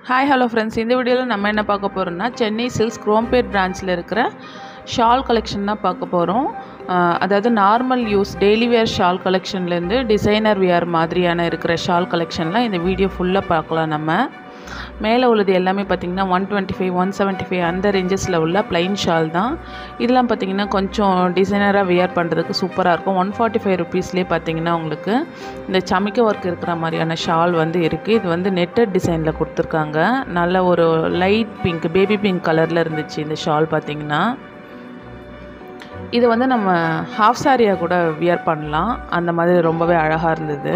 hi hello friends இந்த வீடியோவில் நம்ம என்ன பார்க்க போகிறோம்னா சென்னை சில்க்ஸ் குரோம்பேட் பிரான்ச்சில் இருக்கிற ஷால் கலெக்ஷன் தான் பார்க்க போகிறோம் அதாவது normal use daily wear shawl கலெக்ஷன்லேருந்து டிசைனர் வியர் மாதிரியான இருக்கிற ஷால் கலெக்ஷன்லாம் இந்த வீடியோ ஃபுல்லாக பார்க்கலாம் நம்ம மேலே உள்ளது எல்லாமே பார்த்திங்கன்னா one twenty five one seventy five அந்த ரேஞ்சஸில் உள்ள ப்ளைன் ஷால் தான் இதெல்லாம் பார்த்திங்கன்னா கொஞ்சம் டிசைனராக வியர் பண்ணுறதுக்கு சூப்பராக இருக்கும் ஒன் ஃபார்ட்டி ஃபைவ் ருபீஸ்லேயே பார்த்திங்கன்னா உங்களுக்கு இந்த சமிக்க ஒர்க் இருக்கிற மாதிரியான ஷால் வந்து இருக்குது இது வந்து நெட்டட் டிசைனில் கொடுத்துருக்காங்க நல்ல ஒரு லைட் பிங்க் பேபி பிங்க் கலரில் இருந்துச்சு இந்த ஷால் பார்த்திங்கன்னா இது வந்து நம்ம ஹாஃப் சாரியாக கூட வியர் பண்ணலாம் அந்த மாதிரி ரொம்பவே அழகாக இருந்தது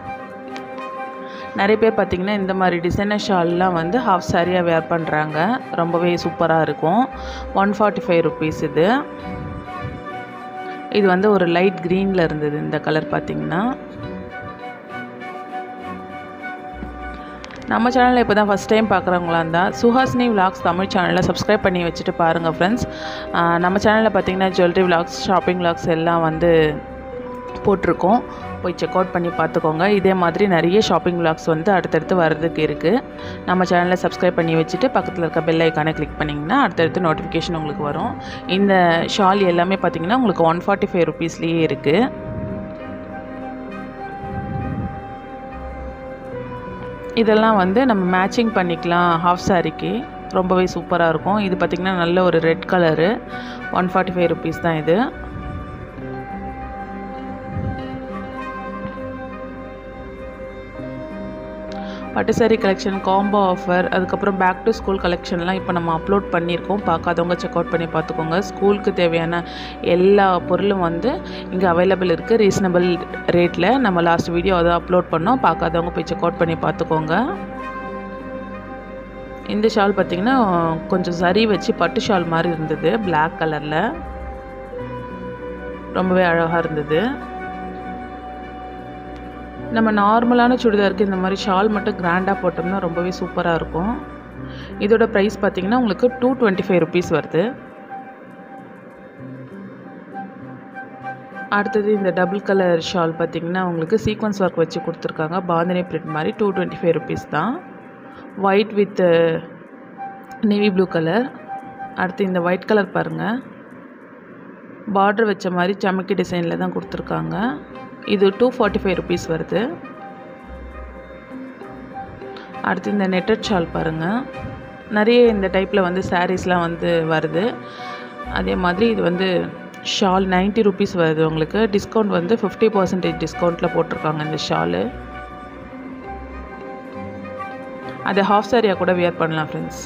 நிறைய பேர் பார்த்திங்கன்னா இந்த மாதிரி டிசைனர் ஷால்லாம் வந்து ஹாஃப் சாரியாக வேர் பண்ணுறாங்க ரொம்பவே சூப்பராக இருக்கும் ஒன் ஃபார்ட்டி ஃபைவ் ருபீஸ் இது இது வந்து ஒரு லைட் க்ரீனில் இருந்தது இந்த கலர் பார்த்திங்கன்னா நம்ம சேனலில் இப்போ தான் ஃபஸ்ட் டைம் பார்க்குறவங்களா இருந்தால் சுஹாசினி விலாக்ஸ் தமிழ் சேனலில் சப்ஸ்கிரைப் பண்ணி வச்சுட்டு பாருங்கள் ஃப்ரெண்ட்ஸ் நம்ம சேனலில் பார்த்திங்கன்னா ஜுவல்லரி விலாக்ஸ் ஷாப்பிங் விலாக்ஸ் எல்லாம் வந்து போட்டிருக்கோம் போய் செக் அவுட் பண்ணி பார்த்துக்கோங்க இதே மாதிரி நிறைய ஷாப்பிங் விலாக்ஸ் வந்து அடுத்தடுத்து வர்றதுக்கு இருக்குது நம்ம சேனலை சப்ஸ்கிரைப் பண்ணி வச்சுட்டு பக்கத்தில் இருக்க பெல் ஐக்கானை கிளிக் பண்ணிங்கன்னா அடுத்தடுத்து நோட்டிஃபிகேஷன் உங்களுக்கு வரும் இந்த ஷால் எல்லாமே பார்த்திங்கன்னா உங்களுக்கு ஒன் ஃபார்ட்டி ஃபைவ் ருபீஸ்லேயே இருக்குது இதெல்லாம் வந்து நம்ம மேட்சிங் பண்ணிக்கலாம் ஹாஃப் சாரிக்கு ரொம்பவே சூப்பராக இருக்கும் இது பார்த்திங்கன்னா நல்ல ஒரு red colour one forty five rupees தான் இது பட்டு சாரி கலெக்ஷன் காம்போ ஆஃபர் அதுக்கப்புறம் பேக் டு ஸ்கூல் கலெக்ஷன்லாம் இப்போ நம்ம அப்லோட் பண்ணியிருக்கோம் பார்க்காதவங்க செக் அவுட் பண்ணி பார்த்துக்கோங்க ஸ்கூலுக்கு தேவையான எல்லா பொருளும் வந்து இங்கே அவைலபிள் இருக்குது ரீசனபிள் ரேட்டில் நம்ம லாஸ்ட் வீடியோ அதை அப்லோட் பண்ணோம் பார்க்காதவங்க போய் செக் அவுட் பண்ணி பார்த்துக்கோங்க இந்த ஷால் பார்த்திங்கன்னா கொஞ்சம் சரி வச்சு பட்டு ஷால் மாதிரி இருந்தது பிளாக் கலரில் ரொம்பவே அழகாக இருந்தது நம்ம நார்மலான சுடிதாருக்கு இந்த மாதிரி ஷால் மட்டும் கிராண்டாக போட்டோம்னா ரொம்பவே சூப்பராக இருக்கும் இதோட ப்ரைஸ் பார்த்திங்கன்னா உங்களுக்கு டூ டுவெண்ட்டி ஃபைவ் ருபீஸ் வருது அடுத்தது இந்த டபுள் கலர் ஷால் பார்த்திங்கன்னா உங்களுக்கு சீக்வன்ஸ் ஒர்க் வச்சு கொடுத்துருக்காங்க பாந்தினி பிரிண்ட் மாதிரி டூ டுவெண்ட்டி ஃபைவ் ருபீஸ் தான் white with navy blue colour அடுத்து இந்த ஒயிட் கலர் பாருங்கள் பார்டர் வச்ச மாதிரி சமக்கி டிசைனில் தான் கொடுத்துருக்காங்க இது டூ ஃபார்ட்டி ஃபைவ் ருபீஸ் வருது அடுத்து இந்த நெட்டட் ஷால் பாருங்கள் நிறைய இந்த டைப்பில் வந்து சாரீஸ்லாம் வந்து வருது அதே மாதிரி இது வந்து ஷால் நைன்ட்டி ருபீஸ் வருது உங்களுக்கு டிஸ்கவுண்ட் வந்து ஃபிஃப்டி பர்சன்டேஜ் டிஸ்கவுண்ட்டில் போட்டிருக்காங்க இந்த ஷாலு அதை ஹாஃப் சாரியாக கூட வியர் பண்ணலாம் ஃப்ரெண்ட்ஸ்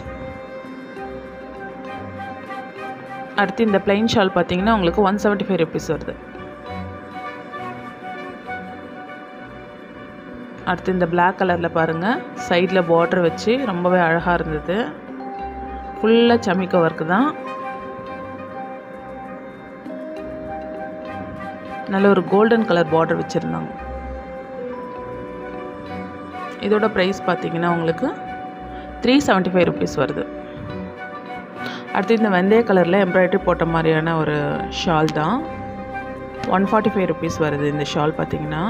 அடுத்து இந்த பிளைன் ஷால் பார்த்தீங்கன்னா உங்களுக்கு ஒன் செவன்ட்டி ஃபைவ் ருபீஸ் வருது அடுத்து இந்த பிளாக் கலரில் பாருங்கள் சைடில் பார்டர் வச்சு ரொம்பவே அழகாக இருந்தது ஃபுல்லாக சமிக்க ஒர்க்கு தான் நல்ல ஒரு கோல்டன் கலர் பார்டர் வச்சுருந்தாங்க இதோட ப்ரைஸ் பார்த்தீங்கன்னா உங்களுக்கு த்ரீ செவன்ட்டி ஃபைவ் ருபீஸ் வருது அடுத்து இந்த வெந்தய கலரில் எம்ப்ராய்டரி போட்ட மாதிரியான ஒரு ஷால் தான் ஒன் ஃபார்ட்டி ஃபைவ் ருபீஸ் வருது இந்த ஷால் பார்த்தீங்கன்னா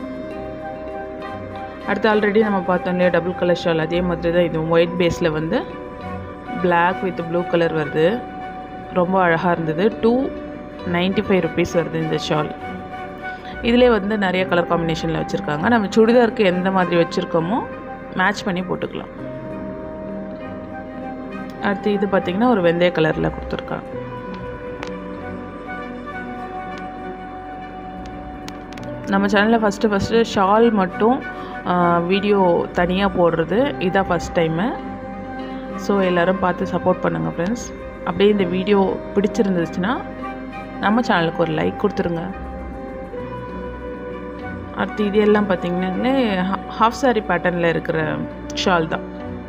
அடுத்து ஆல்ரெடி நம்ம பார்த்தோம் இல்லையா டபுள் கலர் ஷால் அதே மாதிரி தான் இது ஒயிட் பேஸில் வந்து பிளாக் வித் ப்ளூ கலர் வருது ரொம்ப அழகாக இருந்தது டூ நைன்ட்டி ஃபைவ் ருபீஸ் வருது இந்த ஷால் இதிலே வந்து நிறைய கலர் காம்பினேஷனில் வச்சுருக்காங்க நம்ம சுடிதாருக்கு எந்த மாதிரி வச்சுருக்கோமோ மேட்ச் பண்ணி போட்டுக்கலாம் அடுத்து இது பார்த்திங்கன்னா ஒரு வெந்தய கலரில் கொடுத்துருக்காங்க நம்ம சேனலில் ஃபஸ்ட்டு ஃபஸ்ட்டு ஷால் மட்டும் வீடியோ தனியாக போடுறது இதான் ஃபஸ்ட் டைமு ஸோ எல்லோரும் பார்த்து சப்போர்ட் பண்ணுங்கள் ஃப்ரெண்ட்ஸ் அப்படியே இந்த வீடியோ பிடிச்சிருந்துச்சுன்னா நம்ம சேனலுக்கு ஒரு லைக் கொடுத்துருங்க அடுத்து இது எல்லாம் பார்த்திங்கன்னா ஹாஃப் சாரி பேட்டர்னில் இருக்கிற ஷால் தான்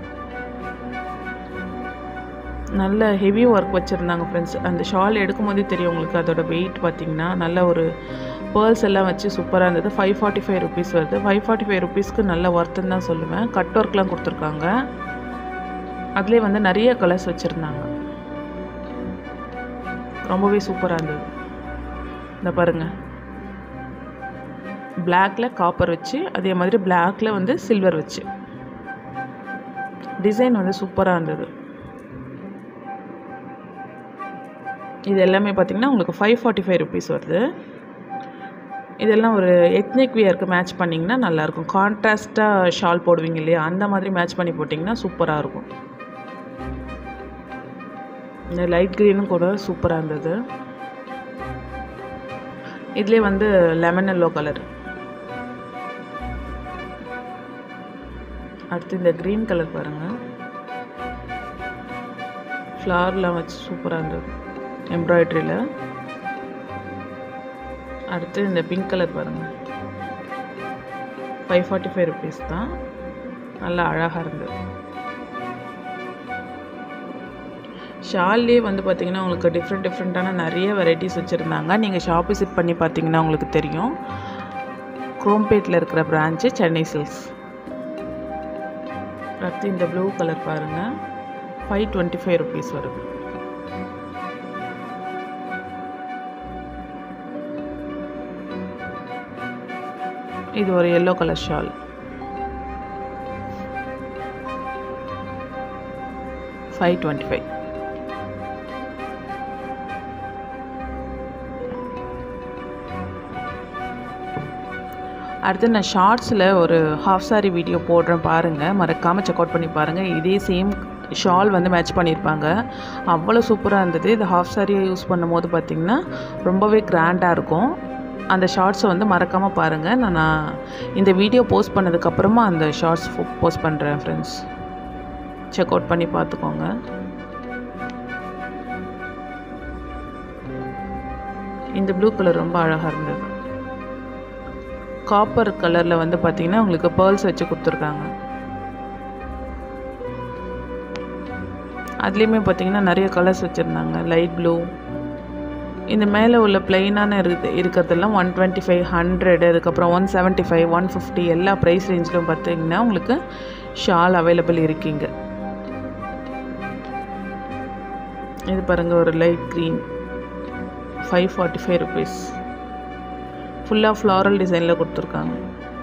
நல்ல ஹெவி ஒர்க் வச்சுருந்தாங்க ஃப்ரெண்ட்ஸ் அந்த ஷால் எடுக்கும் போதே தெரியும் உங்களுக்கு அதோட வெயிட் பார்த்திங்கன்னா நல்ல ஒரு பேர்ல்ஸ் எல்லாம் வச்சு சூப்பராக இருந்தது ஃபைவ் ஃபார்ட்டி ஃபைவ் ருபீஸ் வருது ஃபைவ் ஃபார்ட்டி ஃபைவ் ருபீஸ்க்கு நல்ல ஒர்த்துன்னு தான் சொல்லுவேன் கட் ஒர்க்லாம் கொடுத்துருக்காங்க அதுலேயே வந்து நிறைய கலர்ஸ் வச்சுருந்தாங்க ரொம்பவே சூப்பராக இருந்தது இந்த பாருங்கள் பிளாக்ல காப்பர் வச்சு அதே மாதிரி பிளாக்ல வந்து சில்வர் வச்சு டிசைன் வந்து சூப்பராக இருந்தது இது எல்லாமே பார்த்திங்கன்னா உங்களுக்கு ஃபைவ் ஃபார்ட்டி ஃபைவ் ருபீஸ் வருது இதெல்லாம் ஒரு எத்னிக் வியருக்கு மேட்ச் பண்ணிங்கன்னா நல்லாயிருக்கும் கான்ட்ராஸ்ட்டாக ஷால் போடுவீங்க இல்லையா அந்த மாதிரி மேட்ச் பண்ணி போட்டிங்கன்னா சூப்பராக இருக்கும் இந்த லைட் க்ரீனும் கூட சூப்பராக இருந்தது இதுலேயே வந்து லெமன் எல்லோ கலர் அடுத்து இந்த க்ரீன் கலர் பாருங்கள் ஃப்ளவர்லாம் வச்சு சூப்பராக இருந்தது எம்ப்ராய்ட்ரியில் அடுத்து இந்த பிங்க் கலர் பாருங்கள் ஃபைவ் ஃபார்ட்டி ஃபைவ் ருபீஸ் தான் நல்லா அழகாக இருந்தது ஷால்லே வந்து பார்த்திங்கன்னா உங்களுக்கு டிஃப்ரெண்ட் டிஃப்ரெண்ட்டான நிறைய வெரைட்டிஸ் வச்சுருந்தாங்க நீங்கள் ஷாப் விசிட் பண்ணி பார்த்தீங்கன்னா உங்களுக்கு தெரியும் குரோம்பேட்டில் இருக்கிற பிரான்ச்சு சென்னை சில்க்ஸ் அடுத்து இந்த ப்ளூ கலர் பாருங்கள் ஃபைவ் டுவெண்ட்டி ஃபைவ் ருபீஸ் வருது இது ஒரு yellow colour shawl five twenty five அடுத்து நான் ஷார்ட்ஸில் ஒரு ஹாஃப் சாரி வீடியோ போடுறேன் பாருங்கள் மறக்காமல் செக் அவுட் பண்ணி பாருங்கள் இதே சேம் ஷால் வந்து மேட்ச் பண்ணியிருப்பாங்க அவ்வளோ சூப்பராக இருந்தது இது ஹாஃப் சாரியை யூஸ் பண்ணும்போது பார்த்திங்கன்னா ரொம்பவே கிராண்டாக இருக்கும் அந்த ஷார்ட்ஸை வந்து மறக்காமல் பாருங்கள் நான் நான் இந்த வீடியோ போஸ்ட் பண்ணதுக்கப்புறமா அந்த ஷார்ட்ஸ் போஸ்ட் பண்ணுறேன் ஃப்ரெண்ட்ஸ் செக் அவுட் பண்ணி பார்த்துக்கோங்க இந்த ப்ளூ கலர் ரொம்ப அழகாக இருந்தது காப்பர் கலரில் வந்து பார்த்திங்கன்னா உங்களுக்கு பேர்ல்ஸ் வச்சு கொடுத்துருக்காங்க அதுலேயுமே பார்த்திங்கன்னா நிறைய கலர்ஸ் வச்சுருந்தாங்க லைட் ப்ளூ இந்த மேலே உள்ள பிளெயினான இருக்கு இருக்கிறதெல்லாம் ஒன் டுவெண்ட்டி ஃபைவ் ஹண்ட்ரட் அதுக்கப்புறம் one seventy five one fifty எல்லா ப்ரைஸ் ரேஞ்சிலும் பார்த்தீங்கன்னா உங்களுக்கு ஷால் அவைலபிள் இருக்கீங்க இது பாருங்கள் ஒரு light green five forty five rupees ஃபுல்லாக ஃப்ளாரல் டிசைனில் கொடுத்துருக்காங்க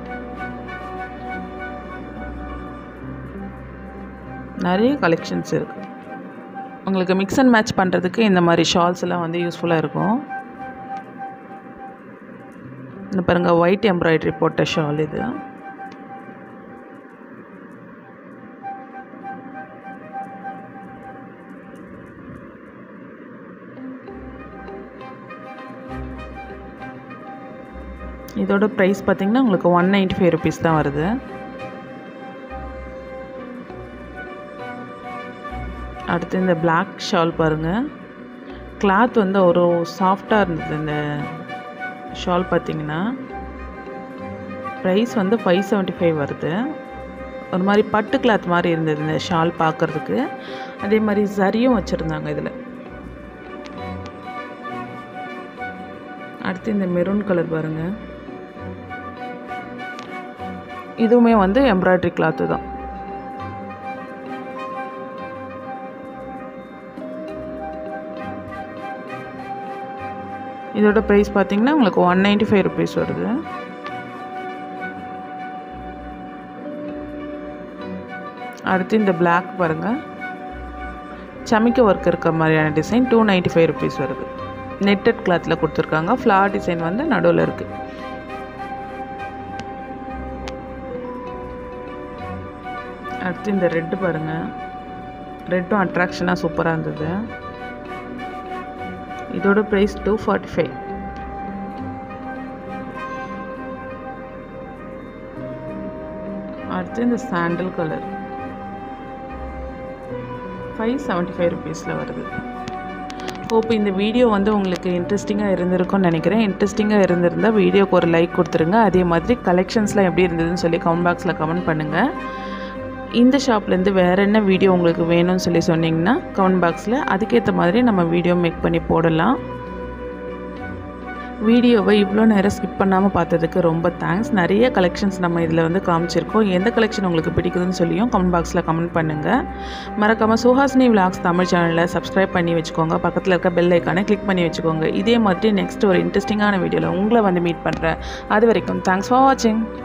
நிறைய கலெக்ஷன்ஸ் இருக்குது உங்களுக்கு மிக்ஸ் அண்ட் மேட்ச் பண்ணுறதுக்கு இந்த மாதிரி ஷால்ஸ் எல்லாம் வந்து யூஸ்ஃபுல்லாக இருக்கும் இந்த பாருங்கள் ஒயிட் எம்ப்ராய்டரி போட்ட ஷால் இது இதோட ப்ரைஸ் பார்த்திங்கன்னா உங்களுக்கு ஒன் நைன்ட்டி ஃபைவ் ருபீஸ் தான் வருது அடுத்து இந்த பிளாக் ஷால் பாருங்கள் கிளாத் வந்து ஒரு சாஃப்டாக இருந்தது இந்த ஷால் பார்த்திங்கன்னா ப்ரைஸ் வந்து ஃபைவ் செவன்ட்டி ஃபைவ் வருது ஒரு மாதிரி பட்டு கிளாத் மாதிரி இருந்தது இந்த ஷால் பார்க்குறதுக்கு அதே மாதிரி சரியும் வச்சுருந்தாங்க இதில் அடுத்து இந்த மெரூன் கலர் பாருங்கள் இதுவுமே வந்து எம்ப்ராய்டரி கிளாத்து தான் இதோட ப்ரைஸ் பார்த்தீங்கன்னா உங்களுக்கு ஒன் நைன்ட்டி ஃபைவ் ருபீஸ் வருது அடுத்து இந்த பிளாக் பாருங்கள் சமிக்க ஒர்க் இருக்க மாதிரியான design two ninety five rupees வருது நெட்டட் கிளாத்தில் கொடுத்துருக்காங்க ஃப்ளார் டிசைன் வந்து நடுவில் இருக்குது அடுத்து இந்த ரெட்டு பாருங்கள் ரெட்டும் அட்ராக்ஷனாக சூப்பராக இருந்தது இதோட ப்ரைஸ் டூ ஃபார்ட்டி ஃபைவ் அடுத்து இந்த sandal colour five seventy five ருபீஸில் வருது ஹோப் இந்த வீடியோ வந்து உங்களுக்கு இன்ட்ரெஸ்டிங்காக இருந்திருக்கும்னு நினைக்கிறேன் இன்ட்ரெஸ்டிங்காக இருந்திருந்தால் வீடியோக்கு ஒரு லைக் கொடுத்துருங்க அதே மாதிரி கலெக்ஷன்ஸ்லாம் எப்படி இருந்ததுன்னு சொல்லி கமெண்ட் பாக்ஸில் கமெண்ட் பண்ணுங்கள் இந்த ஷாப்லேருந்து வேறு என்ன வீடியோ உங்களுக்கு வேணும்னு சொல்லி சொன்னிங்கன்னா கமெண்ட் பாக்ஸில் அதுக்கேற்ற மாதிரி நம்ம வீடியோ மேக் பண்ணி போடலாம் வீடியோவை இவ்வளோ நேரம் ஸ்கிப் பண்ணாமல் பார்த்ததுக்கு ரொம்ப தேங்க்ஸ் நிறைய கலெக்ஷன்ஸ் நம்ம இதில் வந்து காமிச்சிருக்கோம் எந்த கலெக்ஷன் உங்களுக்கு பிடிக்குதுன்னு சொல்லியும் கமெண்ட் பாக்ஸில் கமெண்ட் பண்ணுங்கள் மறக்காமல் சுஹாசினி விலாக்ஸ் தமிழ் சேனலில் சப்ஸ்கிரைப் பண்ணி வச்சுக்கோங்க பக்கத்தில் இருக்க பெல் ஐக்கானை கிளிக் பண்ணி வச்சுக்கோங்க இதே மாதிரி நெக்ஸ்ட் ஒரு இன்ட்ரெஸ்டிங்கான வீடியோவில் உங்களை வந்து மீட் பண்ணுறேன் அது வரைக்கும் தேங்க்ஸ் ஃபார் வாட்சிங்